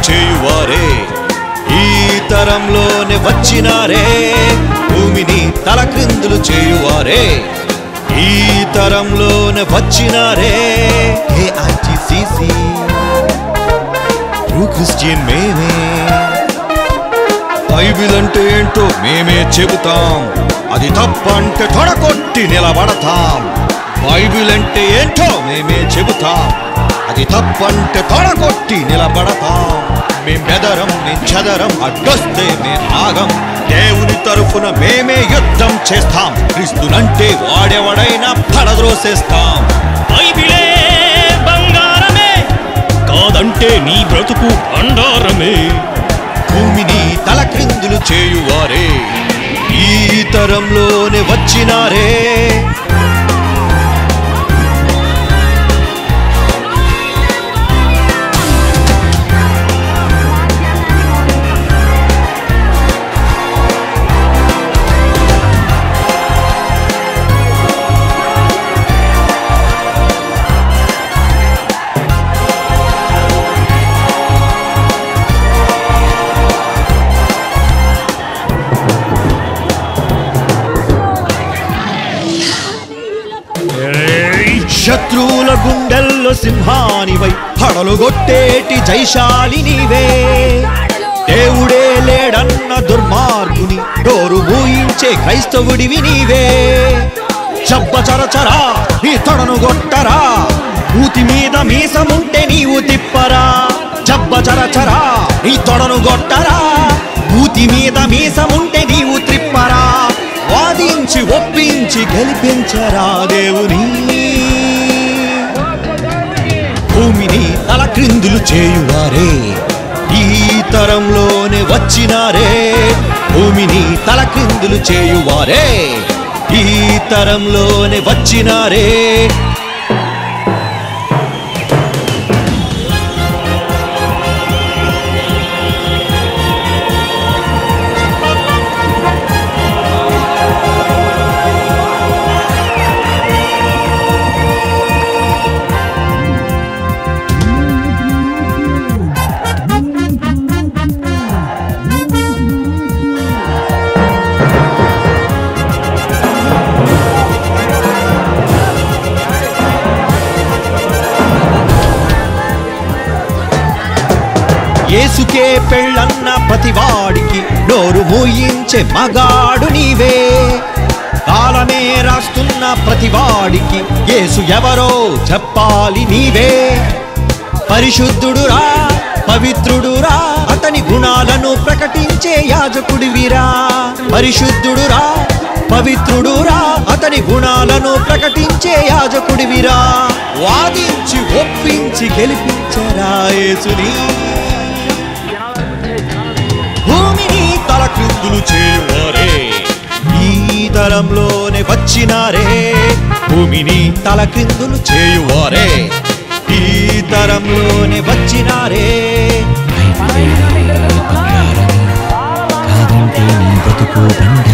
చేయువారే ఈ తరంలోనే వచ్చినారే భూమిని తలక్రిందులు చేయువారే ఈ తరంలోనే వచ్చినారే ఏఐటిసిసి ట్రూ క్రిస్టియన్ మేమే బైబిల్ అంటే ఏంటో మేమే చెబుతాం అది తప్పంటే తొడగొట్టి నిలబడతాం బైబిల్ అంటే ఏంటో మేమే చెబుతాం అది తప్పంటే తొడగొట్టి నిలబడతాం మేం బెదరం మేం చదరం అడ్డొస్తే మేం ఆగం దేవుని తరఫున మేమే యుద్ధం చేస్తాం క్రీస్తునంటే వాడెవడైనా పడద్రోసేస్తాం బైబిలే బంగారమే కాదంటే నీ బ్రతుకు అండారమే భూమిని తలక్రిందులు చేయువారే ఈ తరంలోనే వచ్చినారే ఏయ్! శత్రువుల గుండెల్లో సింహానివై హడలుగొట్టేటి జైశాలి నీవే దేవుడే లేడన్న దుర్మార్గుని డోరు మూయించే క్రైస్తవుడివి నీవే చబ్బచరచరా నీ తొడను గొట్టరా ఊతి మీద మీసముంటే నీవు తిప్పరా చబ్బచరచరా నీ తొడను గొట్టరా ఊతి మీద మీసముంటే నీవు త్రిప్పరా వాదించి ఒప్పించి గెలిపించరా దేవుని భూమిని తలక్రిందులు చేయువారే ఈ తరంలోనే వచ్చినారే భూమిని తలక్రిందులు చేయువారే ఈ తరంలోనే వచ్చినారే యేసుకే పెళ్ళన్న ప్రతివాడికి నోరు మూయించే మగాడు నీవే కాలమే రాస్తున్న ప్రతివాడికి యేసు ఎవరో చెప్పాలి నీవే పరిశుద్ధుడురా పవిత్రుడురా అతని గుణాలను ప్రకటించే యాజకుడివిరా పరిశుద్ధుడురా పవిత్రుడురా అతని గుణాలను ప్రకటించే యాజకుడివిరా వాదించి ఒప్పించి గెలిపించరా యేసుని భూమిని తలక్రిందులు చేయువారే ఈ తరంలోనే వచ్చినారే భూమిని తలక్రిందులు చేయువారే ఈ తరంలోనే వచ్చినారే కాదంటే నీ బతుకు బండ